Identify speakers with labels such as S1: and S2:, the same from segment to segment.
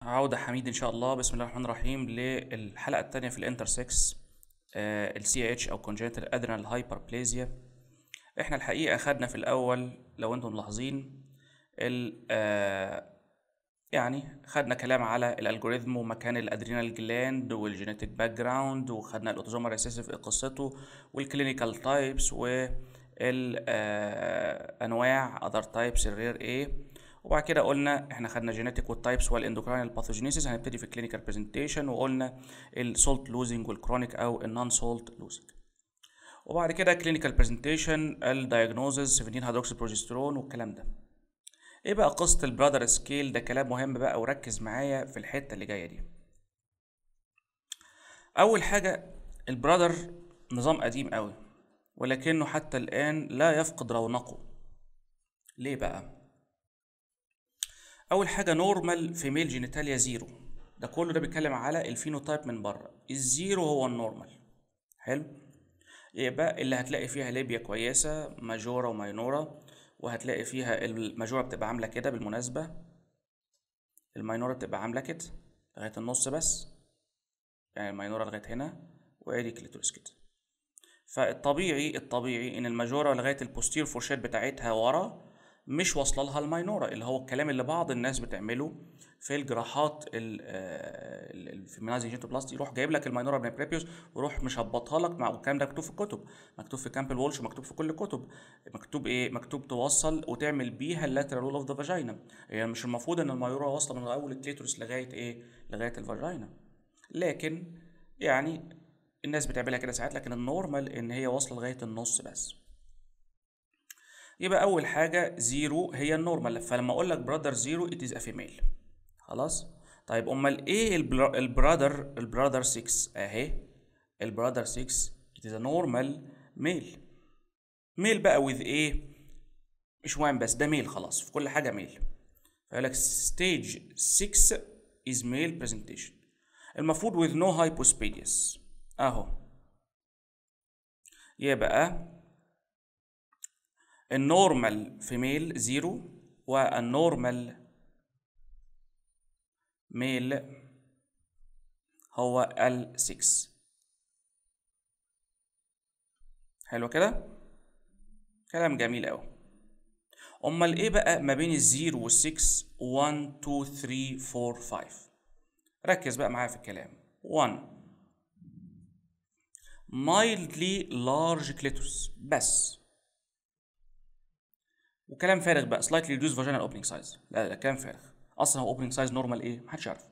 S1: عودة حميد إن شاء الله بسم الله الرحمن الرحيم للحلقة الثانية في الانترسكس ال CH أو congenital adrenal hyperplasia إحنا الحقيقة خدنا في الأول لو أنتم ملاحظين ال آه، يعني خدنا كلام على الالجوريثم ومكان الادرينال جلاند والجينيتك باك جراوند وخدنا الاوتوزومال ريسيسيف ايه قصته والكلينيكال تايبس والانواع اذر تايبس الرير ايه وبعد كده قلنا احنا خدنا جينيتك والتايبس والاندوكراينال باثوجينيسيس هنبتدي في الكلينيكال برزنتيشن وقلنا السولت لوزنج والكرونيك او النون سولت لوزنج وبعد كده كلينيكال برزنتيشن الدايجنوزز 17 هيدروكسي بروجسترون والكلام ده ايه بقى قصه البرادر سكيل ده كلام مهم بقى وركز معايا في الحته اللي جايه دي اول حاجه البرادر نظام قديم قوي ولكنه حتى الان لا يفقد رونقه ليه بقى اول حاجه نورمال فيميل جينيتاليا زيرو ده كله ده بيتكلم على الفينوتايب من بره الزيرو هو النورمال حلو يبقى اللي هتلاقي فيها ليبيا كويسه ماجورا وماينورا وهتلاقي فيها الماجورا بتبقى عامله كده بالمناسبه الماينورا بتبقى عامله كده لغايه النص بس يعني الماينورا لغايه هنا وادي كليتوريس كده فالطبيعي الطبيعي ان الماجورا لغايه البوستير فورشات بتاعتها ورا مش واصله لها الماينورا اللي هو الكلام اللي بعض الناس بتعمله في الجراحات الفيمينايزنج جينتوبلاستي يروح جايب لك الماينورا من بريبيوس ويروح مشبطها لك مع والكلام ده مكتوب في الكتب مكتوب في كامبل وولش ومكتوب في كل الكتب مكتوب ايه مكتوب توصل وتعمل بيها اللاترال وول اوف ذا فاجينا يعني مش المفروض ان الماينورا واصله من اول الكليتورس لغايه ايه لغايه الفاجينا لكن يعني الناس بتعملها كده ساعات لكن النورمال ان هي واصله لغايه النص بس يبقى اول حاجه زيرو هي النورمال فلما اقول لك برادر زيرو ات از فيميل خلاص طيب امال ايه البرادر البرادر 6 اهي البرادر 6 ات از نورمال ميل ميل بقى وذ ايه مش مهم بس ده ميل خلاص في كل حاجه ميل فيقول لك ستيج 6 از ميل برزنتيشن المفروض with no hypospadias اهو يبقى النورمال فيميل زيرو والنورمال ميل هو ال 6 حلو كده كلام جميل قوي امال ايه بقى ما بين الزيرو والسكس 1 2 3 4 5 ركز بقى معايا في الكلام 1 mildly large clitoris بس وكلام فارغ بقى slightly reduced vaginal opening size لا لا كلام فارغ اصلا هو opening size نورمال ايه محدش يعرف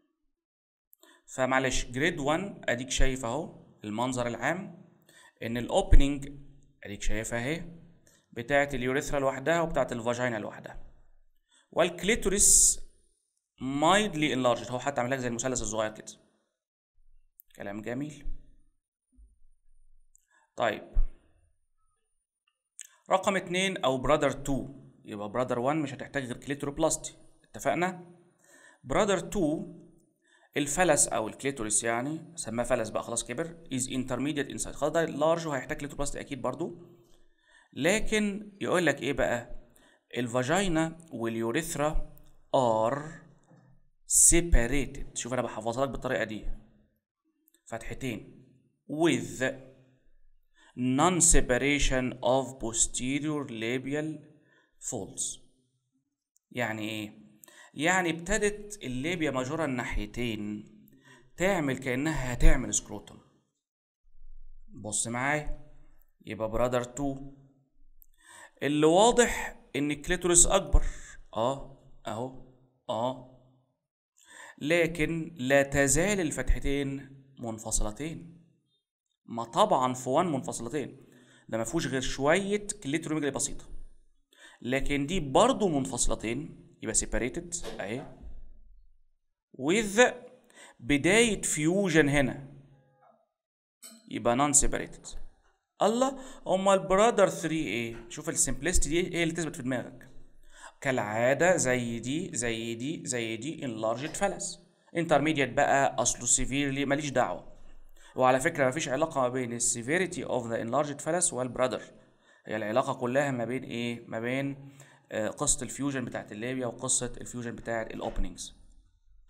S1: فمعلش جريد 1 اديك شايف اهو المنظر العام ان الاوبننج اديك شايفها اهي بتاعه اليوريثرا لوحدها وبتاعه الفاجينا لوحدها والكليتوريس مايدلي انلارجد هو حتى عامل لك زي المثلث الصغير كده كلام جميل طيب رقم اتنين او برادر 2 يبقى برادر 1 مش هتحتاج غير كليتوروبلاستي اتفقنا برادر 2 الفلس او الكليتوريس يعني سماه فلس بقى خلاص كبر از انترميديت انسايد خلاص ده لارج وهيحتاج كليتوروبلاستي اكيد برضو لكن يقول لك ايه بقى الفاجينا واليوريثرا ار separated شوف انا بحفظها لك بالطريقه دي فتحتين with non-separation of posterior labial folds يعني ايه يعني ابتدت الليبيا ماجورا الناحيتين تعمل كانها هتعمل سكروتم بص معايا يبقى برادر 2 اللي واضح ان الكليتوريس اكبر اه اهو اه لكن لا تزال الفتحتين منفصلتين ما طبعا في 1 منفصلتين ده ما فيهوش غير شويه كليتروميجالي بسيطه لكن دي برضو منفصلتين يبقى separated اهي with بدايه فيوجن هنا يبقى نون separated الله امال برادر 3 ايه شوف السمبلستي دي هي اللي تثبت في دماغك كالعاده زي دي زي دي زي دي enlarged فلس انترميديت بقى اصله سيفيرلي ماليش دعوه وعلى فكره مفيش علاقه ما بين السيفيريتي اوف ذا enlarged فلس والبرادر هي العلاقه كلها ما بين ايه ما بين آه، قصه الفيوجن بتاعت الليبيا وقصه الفيوجن بتاعت الاوبننجز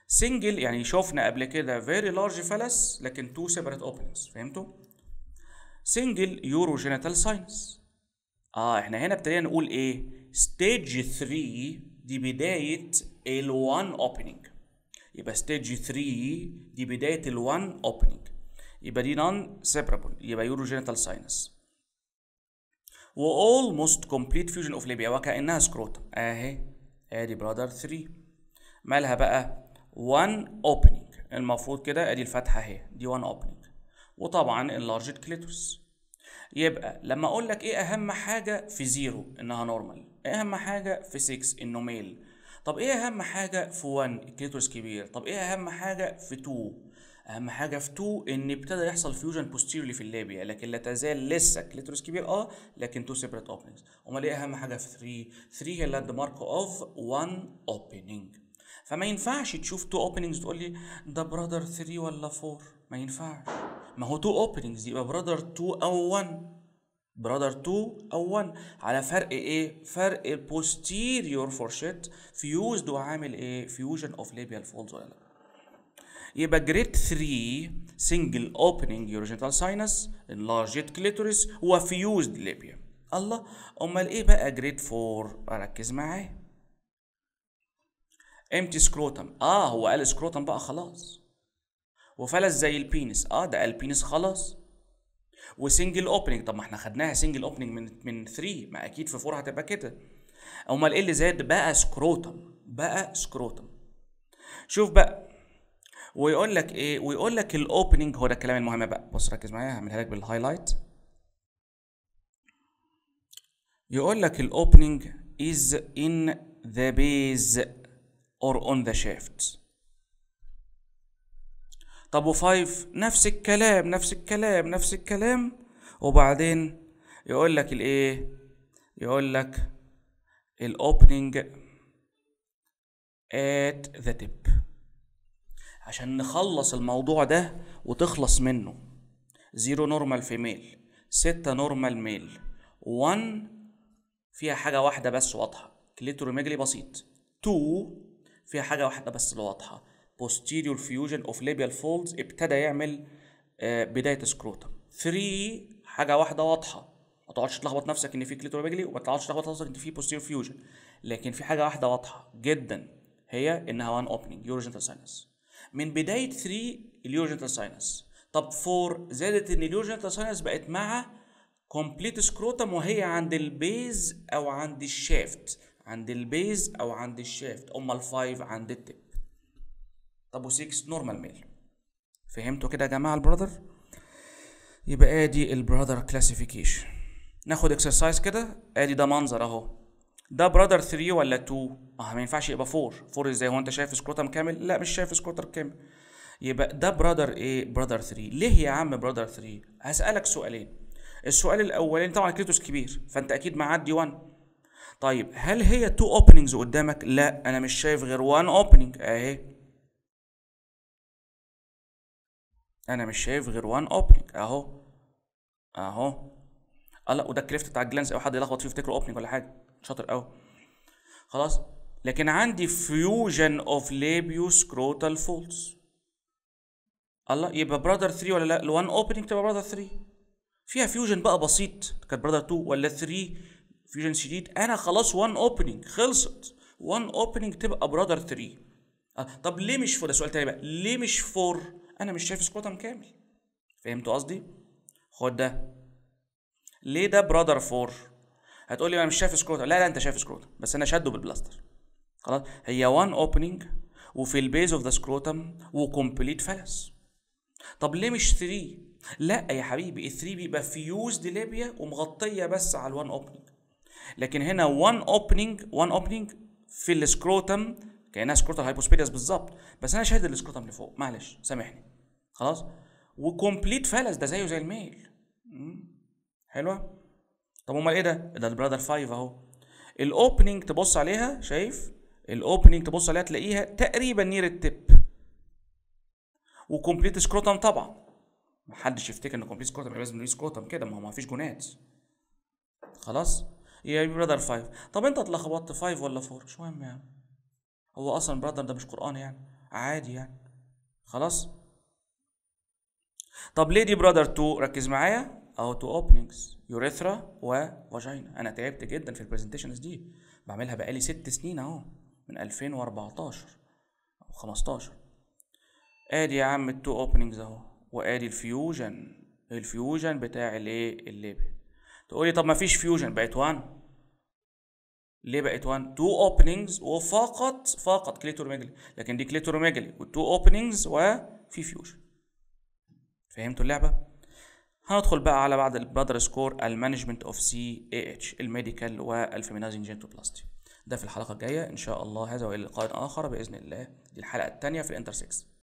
S1: سنجل يعني شفنا قبل كده very large phallus لكن two separate openings فهمتوا؟ سنجل يورو جينيتال ساينس اه احنا هنا ابتدينا نقول ايه؟ ستيج 3 دي بداية ال 1 اوبننج يبقى ستيج 3 دي بداية ال 1 اوبننج يبقى دي نون سيبرابل يبقى يورو جينيتال ساينس و almost complete fusion of labia وكأنها سكروتم اهي ادي برادر 3 مالها بقى 1 opening المفروض كده ادي الفتحة اهي دي 1 opening وطبعا اللارج كليتورس يبقى لما اقول لك ايه اهم حاجة في زيرو انها نورمال ايه اهم حاجة في 6 انه ميل طب ايه اهم حاجة في 1 الكليتورس كبير طب ايه اهم حاجة في 2 اهم حاجه في 2 ان ابتدى يحصل فيوجن بوستيرلي في الليبيا لكن لا تزال لسه كليتورس كبير اه لكن تو سيبريت اوبننجز امال ايه اهم حاجه في 3 3 هي اللاند مارك اوف 1 اوبننج فما ينفعش تشوف تو اوبننجز تقول لي ده برادر 3 ولا 4 ما ينفعش ما هو تو اوبننجز يبقى برادر 2 او 1 برادر 2 او 1 على فرق ايه فرق البوستيريور فورشيت فيوزد وعامل ايه فيوجن اوف ليبيال فولدز ولا لا يبقى جريد 3 سنجل اوبننج يوروجينيتال ساينس انلارجد كليتوريس وفيوزد ليبيا الله امال ايه بقى جريد 4 ركز معايا امتي سكروتم اه هو قال سكروتم بقى خلاص وفلس زي البينس اه ده قال بينس خلاص وسنجل اوبننج طب ما احنا خدناها سنجل اوبننج من من 3 ما اكيد في 4 هتبقى كده امال ايه اللي زاد بقى سكروتم بقى سكروتم شوف بقى ويقول لك ايه ويقول لك الاوبننج هو ده الكلام المهم بقى بص ركز معايا هعملها لك بالهايلايت يقول لك الاوبننج is in the base or on the shaft طب و5 نفس الكلام نفس الكلام نفس الكلام وبعدين يقول لك الايه يقول لك الاوبننج at the tip عشان نخلص الموضوع ده وتخلص منه زيرو نورمال في ميل ستة نورمال ميل 1 فيها حاجة واحدة بس واضحة كليتروميجلي بسيط 2 فيها حاجة واحدة بس اللي واضحة posterior fusion of labial folds ابتدى يعمل آه بداية سكروتم 3 حاجة واحدة واضحة ما تقعدش تلخبط نفسك ان في كليتروميجلي وما تقعدش تلخبط نفسك ان في posterior fusion لكن في حاجة واحدة واضحة جدا هي انها one opening urogenital sinus من بداية 3 اليوجنتال ساينس طب 4 زادت ان اليوجنتال ساينس بقت مع كومبليت سكروتم وهي عند البيز او عند الشافت عند البيز او عند الشافت امال 5 عند التب طب و6 نورمال ميل فهمتوا كده يا جماعه البراذر يبقى ادي البراذر كلاسيفيكيشن ناخد اكسرسايز كده ادي ده منظر اهو ده برادر 3 ولا 2 اه ما ينفعش يبقى 4 4 ازاي هو انت شايف سكروتم كامل لا مش شايف سكروتر كامل يبقى ده برادر ايه برادر 3 ليه يا عم برادر 3 هسالك سؤالين السؤال الاولاني طبعا كليتوس كبير فانت اكيد معدي 1 طيب هل هي 2 اوبننجز قدامك لا انا مش شايف غير 1 اوبننج اهي انا مش شايف غير 1 اوبننج اهو اهو اه لا وده الكليفت بتاع الجلانس او حد يلخبط فيه يفتكره اوبننج ولا حاجه شاطر قوي خلاص لكن عندي فيوجن اوف ليبيو سكروتال فولز الله يبقى برادر 3 ولا لا ال1 اوبننج تبقى برادر 3 فيها فيوجن بقى بسيط كانت برادر 2 ولا 3 فيوجن شديد انا خلاص 1 اوبننج خلصت 1 اوبننج تبقى برادر 3 أه. طب ليه مش 4 ده سؤال تاني بقى ليه مش 4 انا مش شايف سكروتم كامل فهمتوا قصدي خد ده ليه ده برادر 4 هتقول لي انا مش شايف سكروتم لا لا انت شايف سكروتم بس انا شده بالبلاستر خلاص هي وان اوبننج وفي البيز اوف ذا سكروتم وكومبليت فلس طب ليه مش 3 لا يا حبيبي ال 3 بيبقى فيوزد ليبيا ومغطيه بس على الوان اوبننج لكن هنا وان اوبننج وان اوبننج في السكروتم كانها سكروتال هايبوسبيدياس بالظبط بس انا شاهد السكروتم لفوق معلش سامحني خلاص وكومبليت فلس ده زيه زي الميل حلوه طب امال ايه ده ده البرادر 5 اهو الاوبننج تبص عليها شايف الاوبننج تبص عليها تلاقيها تقريبا نير التب وكومبليت سكروتم طبعا محدش يفتكر ان كومبليت سكروتم لازم نقول سكروتم كده ما هو ما فيش جونات خلاص يا برادر 5 طب انت اتلخبطت 5 ولا 4 مش مهم يعني هو اصلا برادر ده مش قران يعني عادي يعني خلاص طب ليه دي برادر 2 ركز معايا اهو تو اوبننجز يوريثرا وفاجينا انا تعبت جدا في البرزنتيشنز دي بعملها بقالي ست سنين اهو من 2014 او 15 ادي يا عم التو اوبننجز اهو وادي الفيوجن الفيوجن بتاع الايه الليبي تقولي طب ما فيش فيوجن بقت 1 ليه بقت 1 تو اوبننجز وفقط فقط كليتوروميجالي لكن دي كليتوروميجالي والتو اوبننجز وفي فيوجن فهمتوا اللعبه هندخل بقى على بعد البرادر سكور المانجمنت اوف سي اي اتش الميديكال والفيمينايزنج جينتوبلاستي ده في الحلقه الجايه ان شاء الله هذا والى لقاء اخر باذن الله دي الحلقه الثانيه في الانتر 6